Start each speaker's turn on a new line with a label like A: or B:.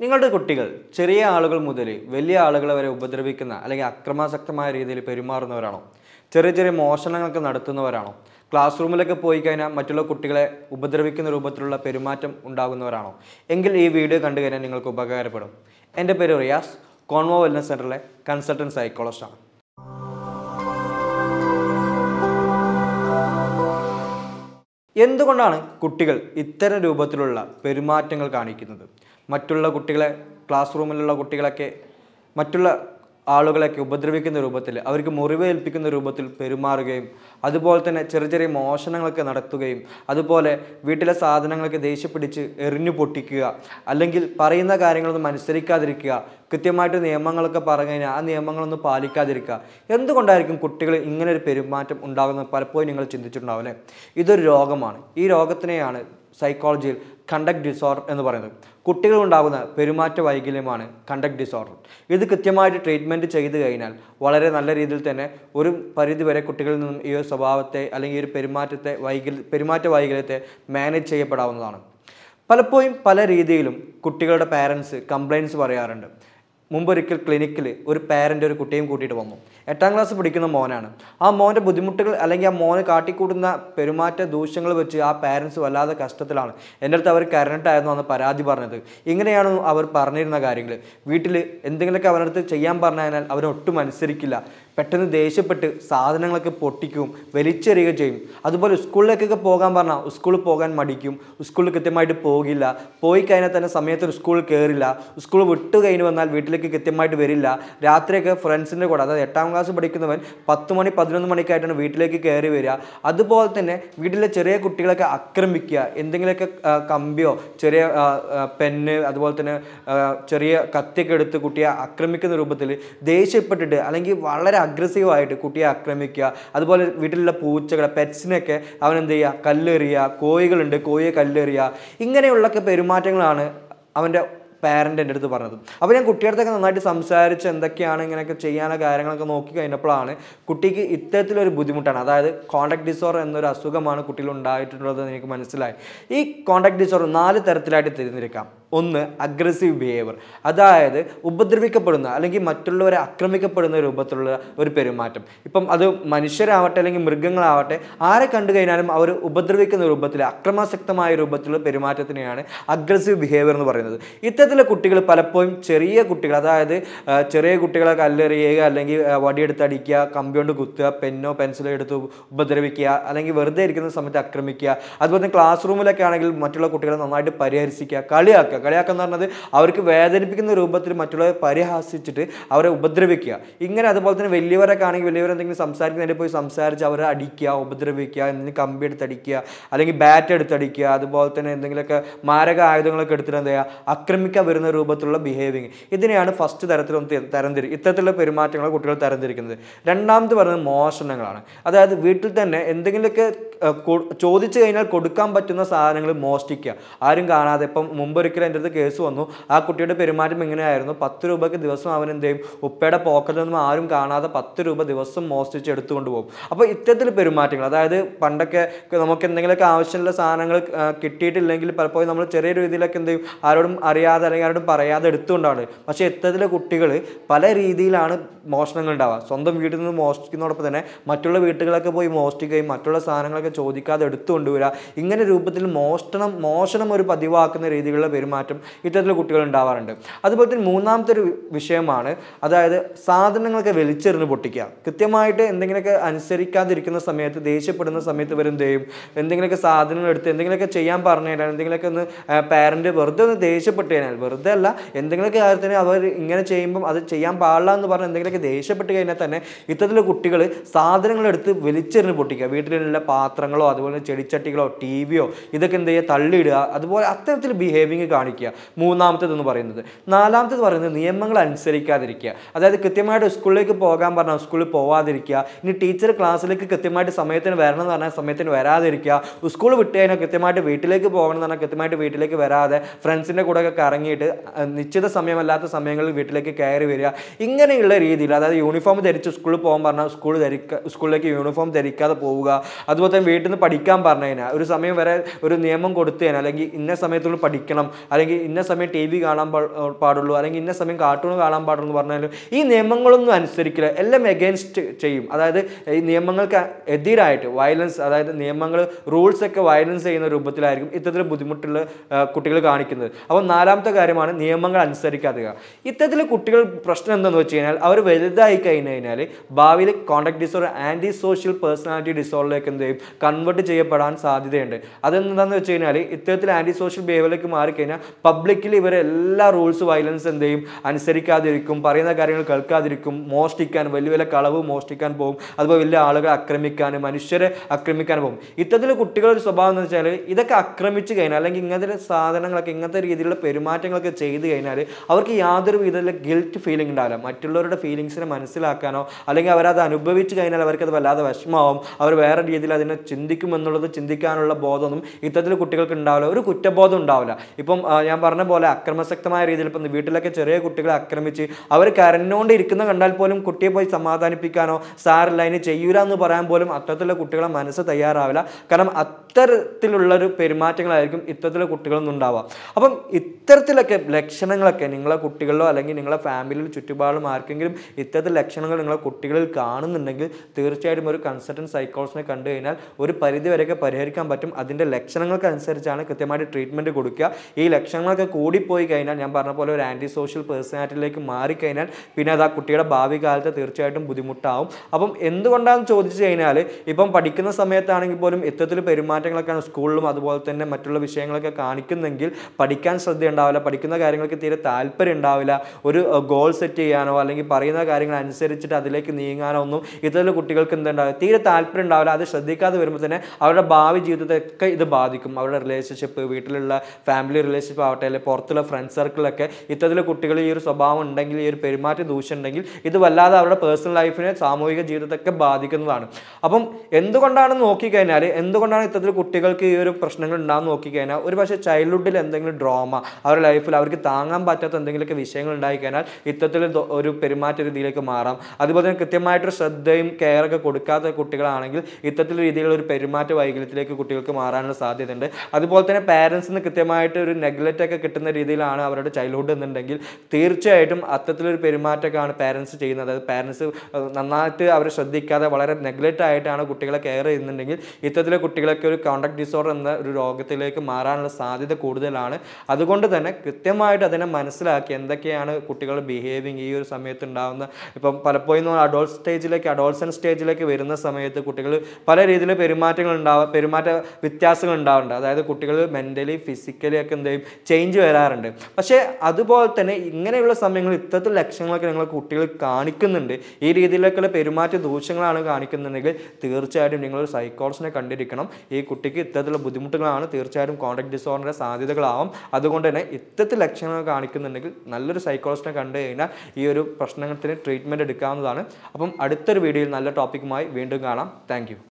A: നിങ്ങളുടെ കുട്ടികൾ ചെറിയ ആളുകൾ മുതൽ വലിയ ആളുകളെ വരെ ഉപദ്രവിക്കുന്ന അല്ലെങ്കിൽ അക്രമാസക്തമായ രീതിയിൽ പെരുമാറുന്നവരാണോ ചെറിയ ചെറിയ മോഷണങ്ങളൊക്കെ നടത്തുന്നവരാണോ ക്ലാസ് റൂമിലൊക്കെ പോയി കഴിഞ്ഞാൽ മറ്റുള്ള കുട്ടികളെ ഉപദ്രവിക്കുന്ന രൂപത്തിലുള്ള പെരുമാറ്റം ഉണ്ടാകുന്നവരാണോ എങ്കിൽ ഈ വീഡിയോ കണ്ടു കഴിഞ്ഞാൽ നിങ്ങൾക്ക് ഉപകാരപ്പെടും എൻ്റെ പേര് റിയാസ് കോൺവോ വെൽനസ് സെൻറ്ററിലെ കൺസൾട്ടൻറ്റ് സൈക്കോളജിസ്റ്റാണ് എന്തുകൊണ്ടാണ് കുട്ടികൾ ഇത്തരം രൂപത്തിലുള്ള പെരുമാറ്റങ്ങൾ കാണിക്കുന്നത് മറ്റുള്ള കുട്ടികളെ ക്ലാസ് റൂമിലുള്ള കുട്ടികളൊക്കെ മറ്റുള്ള ആളുകളെയൊക്കെ ഉപദ്രവിക്കുന്ന രൂപത്തിൽ അവർക്ക് മുറിവേൽപ്പിക്കുന്ന രൂപത്തിൽ പെരുമാറുകയും അതുപോലെ തന്നെ ചെറിയ ചെറിയ മോഷണങ്ങളൊക്കെ നടത്തുകയും അതുപോലെ വീട്ടിലെ സാധനങ്ങളൊക്കെ ദേഷ്യപ്പിടിച്ച് എറിഞ്ഞു പൊട്ടിക്കുക അല്ലെങ്കിൽ പറയുന്ന കാര്യങ്ങളൊന്നും അനുസരിക്കാതിരിക്കുക കൃത്യമായിട്ട് നിയമങ്ങളൊക്കെ പറഞ്ഞു കഴിഞ്ഞാൽ ആ നിയമങ്ങളൊന്നും പാലിക്കാതിരിക്കുക എന്തുകൊണ്ടായിരിക്കും കുട്ടികൾ ഇങ്ങനെ ഒരു പെരുമാറ്റം ഉണ്ടാകുന്നത് പലപ്പോഴും നിങ്ങൾ ചിന്തിച്ചിട്ടുണ്ടാവും അല്ലേ ഇതൊരു രോഗമാണ് ഈ രോഗത്തിനെയാണ് സൈക്കോളജിയിൽ കണ്ടക്ട് ഡിസോർഡർ എന്ന് പറയുന്നത് കുട്ടികൾ ഉണ്ടാകുന്ന പെരുമാറ്റ വൈകല്യമാണ് കണ്ടക്ട് ഡിസോർഡർ ഇത് കൃത്യമായിട്ട് ട്രീറ്റ്മെൻറ്റ് ചെയ്തു കഴിഞ്ഞാൽ വളരെ നല്ല രീതിയിൽ തന്നെ ഒരു പരിധി വരെ കുട്ടികളിൽ നിന്നും ഈ ഒരു സ്വഭാവത്തെ അല്ലെങ്കിൽ ഈ ഒരു പെരുമാറ്റത്തെ വൈകല്യ പെരുമാറ്റ വൈകല്യത്തെ മാനേജ് ചെയ്യപ്പെടാവുന്നതാണ് പലപ്പോഴും പല രീതിയിലും കുട്ടികളുടെ പാരൻസ് കംപ്ലയിൻസ് പറയാറുണ്ട് മുമ്പൊരിക്കൽ ക്ലിനിക്കിൽ ഒരു പാരൻ്റ് ഒരു കുട്ടിയും കൂട്ടിയിട്ട് വന്നു എട്ടാം ക്ലാസ് പഠിക്കുന്ന മോനാണ് ആ മോൻ്റെ ബുദ്ധിമുട്ടുകൾ അല്ലെങ്കിൽ ആ മോന് കാട്ടിക്കൂട്ടുന്ന പെരുമാറ്റ ദൂഷ്യങ്ങൾ വെച്ച് ആ പാരൻസ് വല്ലാതെ കഷ്ടത്തിലാണ് എൻ്റെ അടുത്ത് അവർ കരണ്ടിട്ടായിരുന്നു അന്ന് പരാതി പറഞ്ഞത് ഇങ്ങനെയാണ് അവർ പറഞ്ഞിരുന്ന കാര്യങ്ങൾ വീട്ടിൽ എന്തെങ്കിലുമൊക്കെ അവനടുത്ത് ചെയ്യാൻ പറഞ്ഞു കഴിഞ്ഞാൽ അവൻ ഒട്ടും അനുസരിക്കില്ല പെട്ടെന്ന് ദേഷ്യപ്പെട്ട് സാധനങ്ങളൊക്കെ പൊട്ടിക്കും വലിച്ചെറിയുക ചെയ്യും അതുപോലെ സ്കൂളിലേക്കൊക്കെ പോകാൻ പറഞ്ഞാൽ സ്കൂളിൽ പോകാൻ മടിക്കും സ്കൂളിൽ കൃത്യമായിട്ട് പോകില്ല പോയി കഴിഞ്ഞാൽ തന്നെ സമയത്ത് സ്കൂളിൽ കയറില്ല സ്കൂൾ വിട്ട് കഴിഞ്ഞ് വന്നാൽ വീട്ടിലേക്ക് കൃത്യമായിട്ട് വരില്ല രാത്രിയൊക്കെ ഫ്രണ്ട്സിൻ്റെ കൂടെ അതായത് എട്ടാം ക്ലാസ് പഠിക്കുന്നവൻ പത്ത് മണി പതിനൊന്ന് മണിക്കായിട്ടാണ് വീട്ടിലേക്ക് കയറി വരിക അതുപോലെ തന്നെ വീട്ടിലെ ചെറിയ കുട്ടികളൊക്കെ ആക്രമിക്കുക എന്തെങ്കിലുമൊക്കെ ആ, കമ്പിയോ ചെറിയ ആ, ആ, പെന്ന് അതുപോലെ തന്നെ ആ, ചെറിയ കത്തിയൊക്കെ എടുത്ത് കുട്ടിയെ ആക്രമിക്കുന്ന രൂപത്തിൽ ദേഷ്യപ്പെട്ടിട്ട് അല്ലെങ്കിൽ വളരെ അഗ്രസീവായിട്ട് കുട്ടിയെ ആക്രമിക്കുക അതുപോലെ വീട്ടിലുള്ള പൂച്ചകളെ പെറ്റ്സിനെയൊക്കെ അവൻ എന്ത് ചെയ്യുക കല്ലെറിയുക കോഴികളുണ്ട് കോഴിയെ കല്ലെറിയുക ഇങ്ങനെയുള്ളൊക്കെ പെരുമാറ്റങ്ങളാണ് അവൻ്റെ പാരൻ്റ് എൻ്റെ അടുത്ത് പറഞ്ഞത് അപ്പോൾ ഞാൻ കുട്ടിയടുത്തൊക്കെ നന്നായിട്ട് സംസാരിച്ച് എന്തൊക്കെയാണ് ഇങ്ങനെയൊക്കെ ചെയ്യാനുള്ള കാര്യങ്ങളൊക്കെ നോക്കി കഴിഞ്ഞപ്പോഴാണ് കുട്ടിക്ക് ഇത്തരത്തിലൊരു ബുദ്ധിമുട്ടാണ് അതായത് കോണ്ടാക്ട് ഡിസോർഡർ എന്നൊരു അസുഖമാണ് കുട്ടിയിൽ ഉണ്ടായിട്ടുള്ളത് എന്ന് എനിക്ക് മനസ്സിലായി ഈ കോണ്ടാക്ട് ഡിസോർഡർ നാല് തരത്തിലായിട്ട് തിരിഞ്ഞിരിക്കാം ഒന്ന് അഗ്രസീവ് ബിഹേവിയർ അതായത് ഉപദ്രവിക്കപ്പെടുന്ന അല്ലെങ്കിൽ മറ്റുള്ളവരെ ആക്രമിക്കപ്പെടുന്ന രൂപത്തിലുള്ള ഒരു പെരുമാറ്റം ഇപ്പം അത് മനുഷ്യരാവട്ടെ അല്ലെങ്കിൽ മൃഗങ്ങളാവട്ടെ ആരെ കണ്ടു കഴിഞ്ഞാലും അവർ ഉപദ്രവിക്കുന്ന രൂപത്തിൽ അക്രമാസക്തമായ രൂപത്തിലുള്ള പെരുമാറ്റത്തിനെയാണ് അഗ്രസീവ് ബിഹേവിയർ എന്ന് പറയുന്നത് ഇത്തരത്തിലുള്ള കുട്ടികൾ പലപ്പോഴും ചെറിയ കുട്ടികൾ അതായത് ആ, ചെറിയ കുട്ടികളെ കല്ലെറിയുക അല്ലെങ്കിൽ ആ, വടിയെടുത്ത് അടിക്കുക കമ്പി കൊണ്ട് കുത്തുക പെന്നോ പെൻസിലോ എടുത്ത് ഉപദ്രവിക്കുക അല്ലെങ്കിൽ വെറുതെ ഇരിക്കുന്ന സമയത്ത് ആക്രമിക്കുക അതുപോലെ തന്നെ ക്ലാസ് റൂമിലൊക്കെ ആണെങ്കിൽ മറ്റുള്ള കുട്ടികളെ നന്നായിട്ട് പരിഹരിക്കുക കളിയാക്കുക കളിയാക്കുക എന്ന് പറഞ്ഞത് അവർക്ക് വേദനിപ്പിക്കുന്ന രൂപത്തിൽ മറ്റുള്ളവരെ പരിഹാസിച്ചിട്ട് അവരെ ഉപദ്രവിക്കുക ഇങ്ങനെ അതുപോലെ തന്നെ വലിയവരൊക്കെ ആണെങ്കിൽ വലിയവർ എന്തെങ്കിലും സംസാരിക്കുന്നതിൻ്റെ പോയി സംസാരിച്ച് അവരെ അടിക്കുക ഉപദ്രവിക്കുക എന്തെങ്കിലും കമ്പി എടുത്ത് അടിക്കുക അല്ലെങ്കിൽ ബാറ്റ് എടുത്ത് അടിക്കുക അതുപോലെ തന്നെ എന്തെങ്കിലുമൊക്കെ മാരക ആയുധങ്ങളൊക്കെ എടുത്തിട്ട് എന്ത് ചെയ്യുക ആക്രമിക്കാൻ വരുന്ന രൂപത്തിലുള്ള ബിഹേവിങ് ഇതിനെയാണ് ഫസ്റ്റ് തരത്തിൽ ഒന്ന് തി- തരംതിരി ഇത്തരത്തിലുള്ള പെരുമാറ്റങ്ങൾ കുട്ടികൾ തരംതിരിക്കുന്നത് രണ്ടാമത് പറയുന്നത് മോഷണങ്ങളാണ് അതായത് വീട്ടിൽ തന്നെ എന്തെങ്കിലുമൊക്കെ ഏഹ്, കൊ- ചോദിച്ചു കഴിഞ്ഞാൽ കൊടുക്കാൻ പറ്റുന്ന സാധനങ്ങൾ മോഷ്ടിക്കുക ആരും കാണാതെ ഇപ്പം മുമ്പൊരിക്കലും എൻ്റെ അടുത്ത് കേസ് വന്നു ആ കുട്ടിയുടെ പെരുമാറ്റം എങ്ങനെയായിരുന്നു പത്ത് രൂപയ്ക്ക് ദിവസം അവൻ എന്ത് ചെയ്യും ഉപ്പയുടെ പോക്കറ്റിൽ നിന്നും ആരും കാണാതെ പത്ത് രൂപ ദിവസം മോഷ്ടിച്ച് എടുത്തുകൊണ്ട് പോകും അപ്പോൾ ഇത്തരത്തിൽ പെരുമാറ്റങ്ങൾ അതായത് പണ്ടൊക്കെ നമുക്ക് എന്തെങ്കിലുമൊക്കെ ആവശ്യമുള്ള സാധനങ്ങൾ ആ, കിട്ടിയിട്ടില്ലെങ്കിൽ പലപ്പോഴും നമ്മൾ ചെറിയ രീതിയിലൊക്കെ എന്ത് ചെയ്യും ആരോടും അറിയാതെ അല്ലെങ്കിൽ ആരോടും പറയാതെ എടുത്തുകൊണ്ടാണ് പക്ഷേ ഇത്തരത്തിലെ കുട്ടികൾ പല രീതിയിലാണ് മോഷണങ്ങൾ ഉണ്ടാവുക സ്വന്തം വീട്ടിൽ നിന്ന് മോഷ്ടിക്കുന്നതോടൊപ്പം തന്നെ മറ്റുള്ള വീട്ടുകളൊക്കെ പോയി മോഷ്ടിക്കുകയും മറ്റുള്ള സാധനങ്ങളൊക്കെ ചോദിക്കാതെ എടുത്തുകൊണ്ടുവരിക ഇങ്ങനെ രൂപത്തിൽ മോഷണം മോഷണം ഒരു പതിവാക്കുന്ന രീതിയിലുള്ള പെരുമാറ്റം ഇത്തരത്തിലുള്ള കുട്ടികൾ ഉണ്ടാവാറുണ്ട് അതുപോലെ തന്നെ മൂന്നാമത്തെ ഒരു വി- വിഷയമാണ് അതായത് സാധനങ്ങളൊക്കെ വലിച്ചെറിഞ്ഞ് പൊട്ടിക്കുക കൃത്യമായിട്ട് എന്തെങ്കിലുമൊക്കെ അനുസരിക്കാതിരിക്കുന്ന സമയത്ത് ദേഷ്യപ്പെടുന്ന സമയത്ത് ഇവർ എന്ത് ചെയ്യും എന്തെങ്കിലുമൊക്കെ സാധനങ്ങൾ എടുത്ത് എന്തെങ്കിലുമൊക്കെ ചെയ്യാൻ പറഞ്ഞു കഴിഞ്ഞാൽ എന്തെങ്കിലുമൊക്കെ ഒന്ന് പാരന്റ് വെറുതെ ഒന്ന് ദേഷ്യപ്പെട്ട് കഴിഞ്ഞാൽ വെറുതെ അല്ല എന്തെങ്കിലുമൊക്കെ കാര്യത്തിന് അവർ ഇങ്ങനെ ചെയ്യുമ്പം അത് ചെയ്യാൻ പാടില്ല എന്ന് പറഞ്ഞ് എന്തെങ്കിലുമൊക്കെ ദേഷ്യപ്പെട്ട് കഴിഞ്ഞാൽ തന്നെ ഇത്തരത്തിലുള്ള കുട്ടികൾ സാധനങ്ങൾ എടുത്ത് വലിച്ചെറിഞ്ഞ് പൊട്ടിക്കുക വീട്ടിലുള്ള പാത്രങ്ങളോ അതുപോലെ ചെടിച്ചട്ടികളോ ടി വിയോ ഇതൊക്കെ എന്ത് ചെയ്യുക തള്ളിയിടുക അതുപോലെ അത്തരത്തിൽ ബിഹേവിങ് കാണിക്കുക മൂന്നാമത്തേത് എന്ന് പറയുന്നത് നാലാമത്തേത് പറയുന്നത് നിയമങ്ങൾ അനുസരിക്കാതിരിക്കുക അതായത് കൃത്യമായിട്ട് സ്കൂളിലേക്ക് പോകാൻ പറഞ്ഞാൽ സ്കൂളിൽ പോവാതിരിക്കുക ഇനി ടീച്ചർ ക്ലാസ്സിലേക്ക് കൃത്യമായിട്ട് സമയത്തിന് വരണം എന്ന് പറഞ്ഞാൽ സമയത്തിന് വരാതിരിക്കുക സ്കൂൾ വിട്ട് കഴിഞ്ഞാൽ കൃത്യമായിട്ട് വീട്ടിലേക്ക് പോകണം എന്ന് പറഞ്ഞാൽ കൃത്യമായിട്ട് വീട്ടിലേക്ക് വരാതെ ഫ്രണ്ട്സിൻ്റെ കൂടെ ഒക്കെ കറങ്ങിയിട്ട് അഹ് നിശ്ചിത സമയമല്ലാത്ത സമയങ്ങളിൽ വീട്ടിലേക്ക് കയറി വരിക ഇങ്ങനെയുള്ള രീതിയിൽ അതായത് യൂണിഫോം ധരിച്ച് സ്കൂളിൽ പോകാൻ പറഞ്ഞാൽ സ്കൂൾ ധരിക്ക സ്കൂളിലേക്ക് യൂണിഫോം ധരിക്കാതെ പോവുക അതുപോലെ തന്നെ വീട്ടിൽ നിന്ന് പഠിക്കാൻ പറഞ്ഞു കഴിഞ്ഞാൽ ഒരു സമയം വരെ ഒരു നിയമം കൊടുത്തു കഴിഞ്ഞാൽ അല്ലെങ്കിൽ ഇന്ന സമയത്തുള്ളിൽ പഠിക്കണം അല്ലെങ്കിൽ ഇന്ന സമയം ടി വി കാണാൻ പാ- പാടുള്ളൂ അല്ലെങ്കിൽ ഇന്ന സമയം കാർട്ടൂൺ കാണാൻ പാടുള്ളൂ എന്ന് പറഞ്ഞാലും ഈ നിയമങ്ങളൊന്നും അനുസരിക്കില്ല എല്ലാം എഗൻസ്റ്റ് ചെയ്യും അതായത് ഈ നിയമങ്ങൾക്ക് എതിരായിട്ട് വയലൻസ് അതായത് നിയമങ്ങൾ റൂൾസ് ഒക്കെ വയലൻസ് ചെയ്യുന്ന രൂപത്തിലായിരിക്കും ഇത്തരത്തിൽ ബുദ്ധിമുട്ടുള്ള കുട്ടികൾ കാണിക്കുന്നത് അപ്പോൾ നാലാമത്തെ കാര്യമാണ് നിയമങ്ങൾ അനുസരിക്കാതെ ഇത്തരത്തിൽ കുട്ടികൾ പ്രശ്നം എന്താണെന്ന് വെച്ച് കഴിഞ്ഞാൽ അവർ വലുതായി കഴിഞ്ഞ് കഴിഞ്ഞാൽ ഭാവിയിൽ contact disorder anti social personality ഡിസോർഡറിലേക്ക് എന്ത് ചെയ്യും കൺവേർട്ട് ചെയ്യപ്പെടാൻ സാധ്യതയുണ്ട് അതെന്താണെന്ന് വെച്ച് കഴിഞ്ഞാൽ ഇത്തരത്തിൽ ആൻറ്റി സോഷ്യൽ ബിഹേവിയറിലേക്ക് മാറിക്കഴിഞ്ഞാൽ പബ്ലിക്കിൽ ഇവർ എല്ലാ റൂൾസ് വയലൻസ് എന്ത് ചെയ്യും അനുസരിക്കാതിരിക്കും പറയുന്ന കാര്യങ്ങൾ കേൾക്കാതിരിക്കും മോഷ്ടിക്കാൻ വലിയ വലിയ കളവ് മോഷ്ടിക്കാൻ പോകും അതുപോലെ വലിയ ആളുകളെ ആക്രമിക്കാൻ മനുഷ്യരെ ആക്രമിക്കാൻ പോകും ഇത്തരത്തിൽ കുട്ടികളുടെ ഒരു സ്വഭാവം എന്ന് വെച്ചാൽ ഇതൊക്കെ ആക്രമിച്ച് കഴിഞ്ഞാൽ അല്ലെങ്കിൽ ഇങ്ങനത്തെ സാധനങ്ങളൊക്കെ ഇങ്ങനത്തെ രീതിയിലുള്ള പെരുമാറ്റങ്ങളൊക്കെ ചെയ്ത് കഴിഞ്ഞാൽ അവർക്ക് യാതൊരു വിധത്തിലുള്ള ഗിൽറ്റ് ഫീലിംഗ് ഉണ്ടാവില്ല മറ്റുള്ളവരുടെ ഫീലിങ്സിനെ മനസ്സിലാക്കാനോ അല്ലെങ്കിൽ അവരത് അനുഭവിച്ച് കഴിഞ്ഞാൽ അവർക്കത് വല്ലാതെ വിഷമാവും അവർ വേറെ രീതിയിൽ അതിനെ ചിന്തിക്കുമെന്നുള്ളത് ചിന്തിക്കാനുള്ള ബോധമൊന്നും ഇത്തരത്തിൽ കുട്ടികൾക്ക് ഉണ്ടാവില്ല ഒരു കുറ്റബോധം ഉണ്ടാവില്ല ഇപ്പം ആ, ഞാൻ പറഞ്ഞ പോലെ അക്രമശക്തമായ രീതിയിൽ ഇപ്പം വീട്ടിലൊക്കെ ചെറിയ കുട്ടികളെ ആക്രമിച്ച് അവർ കരഞ്ഞുകൊണ്ട് ഇരിക്കുന്ന കണ്ടാൽ പോലും കുട്ടിയെ പോയി സമാധാനിപ്പിക്കാനോ സാറില്ല ഇനി ചെയ്യൂല എന്ന് പറയാൻ പോലും അത്തരത്തിലുള്ള കുട്ടികളെ മനസ്സ് തയ്യാറാവില്ല കാരണം അത്തരത്തിലുള്ള ഒരു പെരുമാറ്റങ്ങളായിരിക്കും ഇത്തരത്തിലുള്ള കുട്ടികളിൽ നിന്നുണ്ടാവുക അപ്പം ഇത്തരത്തിലൊക്കെ ലക്ഷണങ്ങളൊക്കെ നിങ്ങളെ കുട്ടികളിലോ അല്ലെങ്കിൽ നിങ്ങളെ ഫാമിലിയിൽ ചുറ്റുപാടും ആർക്കെങ്കിലും ഇത്തരത്തിൽ ലക്ഷണങ്ങൾ നിങ്ങളെ കുട്ടികളിൽ കാണുന്നുണ്ടെങ്കിൽ തീർച്ചയായിട്ടും ഒരു കൺസൾട്ടൻറ്റ് സൈക്കോളജിനെ കണ്ടു കഴിഞ്ഞാൽ ഒരു പരിധി വരെയൊക്കെ പരിഹരിക്കാൻ പറ്റും അതിൻ്റെ ലക്ഷണങ്ങൾക്ക് അനുസരിച്ചാണ് കൃത്യമായിട്ട് ട്രീറ്റ്മെൻറ്റ് കൊടുക്കുക ഈ ലക്ഷണങ്ങളൊക്കെ കൂടിപ്പോയി കഴിഞ്ഞാൽ ഞാൻ പറഞ്ഞ പോലെ ഒരു ആൻറ്റി സോഷ്യൽ പേഴ്സണാലിറ്റിയിലേക്ക് മാറിക്കഴിഞ്ഞാൽ പിന്നെ അത് ആ കുട്ടിയുടെ ഭാവി കാലത്ത് തീർച്ചയായിട്ടും ബുദ്ധിമുട്ടാവും അപ്പം എന്തുകൊണ്ടാണെന്ന് ചോദിച്ചു കഴിഞ്ഞാൽ ഇപ്പം പഠിക്കുന്ന സമയത്താണെങ്കിൽ പോലും ഇത്തരത്തിൽ പെരുമാറ്റങ്ങളൊക്കെയാണ് സ്കൂളിലും അതുപോലെ തന്നെ മറ്റുള്ള വിഷയങ്ങളൊക്കെ കാണിക്കുന്നെങ്കിൽ പഠിക്കാൻ ശ്രദ്ധ ഉണ്ടാവില്ല പഠിക്കുന്ന കാര്യങ്ങൾക്ക് തീരെ താല്പര്യം ഉണ്ടാവില്ല ഒരു ഗോൾ സെറ്റ് ചെയ്യാനോ അല്ലെങ്കിൽ പറയുന്ന കാര്യങ്ങൾ അനുസരിച്ചിട്ട് അതിലേക്ക് നീങ്ങാനോ ഒന്നും ഇത്തരത്തിലുള്ള കുട്ടികൾക്ക് എന്തുണ്ടാവില്ല തീരെ താല്പര്യം ഉണ്ടാവില്ല അത് ശ്രദ്ധിക്കാതെ വരുമ്പോൾ തന്നെ അവരുടെ ഭാവി ജീവിതത്തെയൊക്കെ ഇത് ബാധിക്കും അവരുടെ റിലേഷൻഷിപ്പ് വീട്ടിലുള്ള ഫാമിലി റിലേഷൻഷിപ്പ് ആവട്ടെ അല്ലെങ്കിൽ പുറത്തുള്ള ഫ്രണ്ട് സർക്കിളൊക്കെ ഇത്തരത്തിലുള്ള കുട്ടികൾ ഈ ഒരു സ്വഭാവം ഉണ്ടെങ്കിൽ ഈ ഒരു പെരുമാറ്റ ദൂഷ്യം ഉണ്ടെങ്കിൽ ഇത് വല്ലാതെ അവരുടെ പേഴ്സണൽ ലൈഫിനെ സാമൂഹിക ജീവിതത്തൊക്കെ ബാധിക്കുന്നതാണ് അപ്പം എന്തുകൊണ്ടാണെന്ന് നോക്കിക്കഴിഞ്ഞാൽ എന്തുകൊണ്ടാണ് ഇത്തരത്തിൽ കുട്ടികൾക്ക് ഈ ഒരു പ്രശ്നങ്ങൾ ഉണ്ടാകുന്ന നോക്കിക്കഴിഞ്ഞാൽ ഒരു പക്ഷേ ചൈൽഡ്ഹുഡിൽ എന്തെങ്കിലും ഡ്രോമ അവരുടെ ലൈഫിൽ അവർക്ക് താങ്ങാൻ പറ്റാത്ത എന്തെങ്കിലുമൊക്കെ വിഷയങ്ങൾ ഉണ്ടായിക്കഴിഞ്ഞാൽ ഇത്തരത്തിൽ ദോ- ഒരു പെരുമാറ്റ രീതിയിലേക്ക് മാറാം അതുപോലെ തന്നെ കൃത്യമായിട്ടൊരു ശ്രദ്ധയും കെയർ ഒക്കെ കൊടുക്കാത്ത കുട്ടികളാണെങ്കിൽ ഇത്തരത്തിൽ രീതിയിലുള്ള ഒരു പെരുമാറ്റ വൈകല്യത്തിലേക്ക് കുട്ടികൾക്ക് മാറാനുള്ള സാധ്യതയുണ്ട് അതുപോലെ തന്നെ പാരൻസിന് കൃത്യമായിട്ട് ഒരു നെഗ്ലക്റ്റ് ഒക്കെ കിട്ടുന്ന രീതിയിലാണ് അവരുടെ ചൈൽഡ്ഹുഡ് എന്നുണ്ടെങ്കിൽ തീർച്ചയായിട്ടും അത്തരത്തിലൊരു പെരുമാറ്റമൊക്കെയാണ് പാരൻസ് ചെയ്യുന്നത് അതായത് പാരൻസ് നന്നായിട്ട് അവരെ ശ്രദ്ധിക്കാതെ വളരെ നെഗ്ലക്റ്റ് ആയിട്ടാണ് കുട്ടികളെ കെയർ ചെയ്യുന്നുണ്ടെങ്കിൽ ഇത്തരത്തിലെ കുട്ടികളൊക്കെ ഒരു കോണ്ടാക്ട് ഡിസോർഡർ എന്ന ഒരു രോഗത്തിലേക്ക് മാറാനുള്ള സാധ്യത കൂടുതലാണ് അതുകൊണ്ട് തന്നെ കൃത്യമായിട്ട് അതിനെ മനസ്സിലാക്കി എന്തൊക്കെയാണ് കുട്ടികൾ ബിഹേവിങ് ഈ ഒരു സമയത്ത് ഉണ്ടാകുന്ന ഇപ്പം പലപ്പോഴും അഡോൾ സ്റ്റേജിലേക്ക് അഡോൾസൺ സ്റ്റേജിലേക്ക് വരുന്ന സമയത്ത് കുട്ടികൾ പല രീതിയിൽ പെരുമാറ്റങ്ങൾ ഉണ്ടാവുക പെരുമാറ്റ വ്യത്യാസങ്ങൾ ഉണ്ടാവുന്നുണ്ട് അതായത് കുട്ടികൾ മെൻ്റലി ഫിസിക്കലി ഒക്കെ എന്ത് ചെയ്യും ചേഞ്ച് വരാറുണ്ട് പക്ഷേ അതുപോലെ തന്നെ ഇങ്ങനെയുള്ള സമയങ്ങളിൽ ഇത്തരത്തിൽ ലക്ഷണങ്ങളൊക്കെ നിങ്ങൾ കുട്ടികൾ കാണിക്കുന്നുണ്ട് ഈ രീതിയിലൊക്കെയുള്ള പെരുമാറ്റ ദൂഷ്യങ്ങളാണ് കാണിക്കുന്നുണ്ടെങ്കിൽ തീർച്ചയായിട്ടും നിങ്ങളൊരു സൈക്കോളജിനെ കണ്ടിരിക്കണം ഈ കുട്ടിക്ക് ഇത്തരത്തിലുള്ള ബുദ്ധിമുട്ടുകളാണ് തീർച്ചയായിട്ടും കോണ്ടാക്ട് ഡിസോർഡറിൻ്റെ സാധ്യതകളാവും അതുകൊണ്ട് തന്നെ ഇത്തരത്തിൽ ലക്ഷണങ്ങൾ കാണിക്കുന്നുണ്ടെങ്കിൽ നല്ലൊരു സൈക്കോളജിനെ കണ്ടു കഴിഞ്ഞാൽ ഈ ഒരു പ്രശ്നത്തിന് ട്രീറ്റ്മെൻറ്റ് എടുക്കാവുന്നതാണ് അപ്പം അടുത്തൊരു വീഡിയോയിൽ നല്ല ടോപ്പിക്കുമായി വീണ്ടും കാണാം താങ്ക്